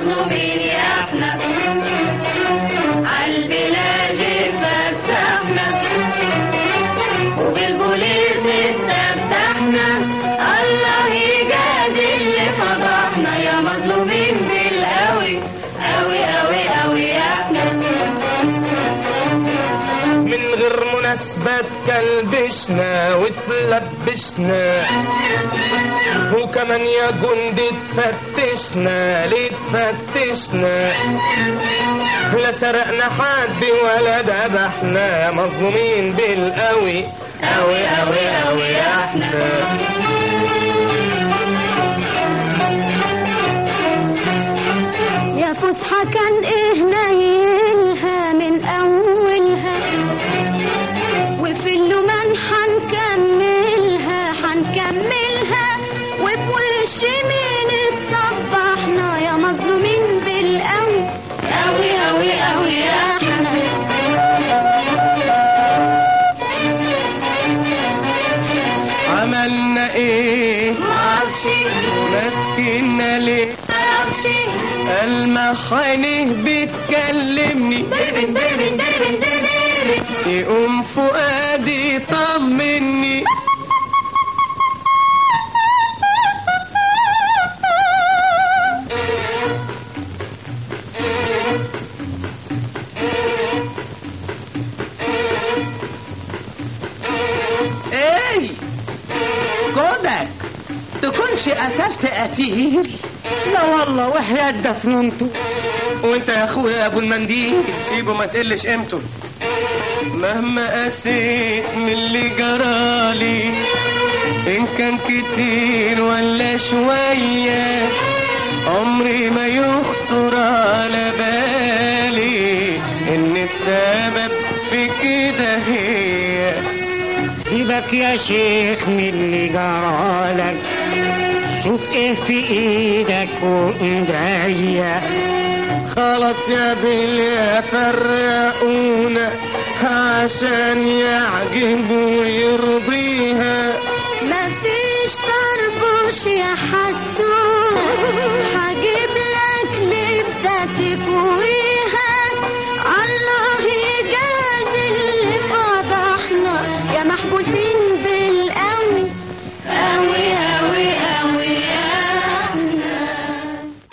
مظلومين يا احنا عالبلاج اتفسحنا وبالبوليس استفتحنا الله يجازي اللي فضحنا يا مظلومين بالقوي قوي قوي قوي يا احنا من غير مناسبة كلبشنا وتلبشنا وكمان يا جندي تفتشنا ليه تفتشنا لا سرقنا حد ولا ذبحنا مظلومين بالقوي قوي قوي قوي يا احنا يا فسحة كان ايه نايلها من اولها وفي اللومان حنكملها حنكملها وبوش مين اتصبحنا يا مظلومين بالقوي قوي قوي قوي يا احنا عملنا ايه معرفش ماسكيننا ليه معرفش المح عينيه بتكلمني دربن دربن دربن دربن يقوم فؤادي يطمني ايه كودك تكونش قتلت قتيل لا والله وحياة دفننته وانت يا اخويا يا ابو المنديل سيبه ما تقلش قيمته مهما قسيت من اللي جرالي ان كان كتير ولا شوية عمري ما يخطر على بالي ان السبب في كده هي سيبك يا شيخ من اللي جرالك شوف ايه في ايدك وايديا خلاص يا بليا فرقونا عشان يعجب ويرضيها مفيش طربوش يا حسون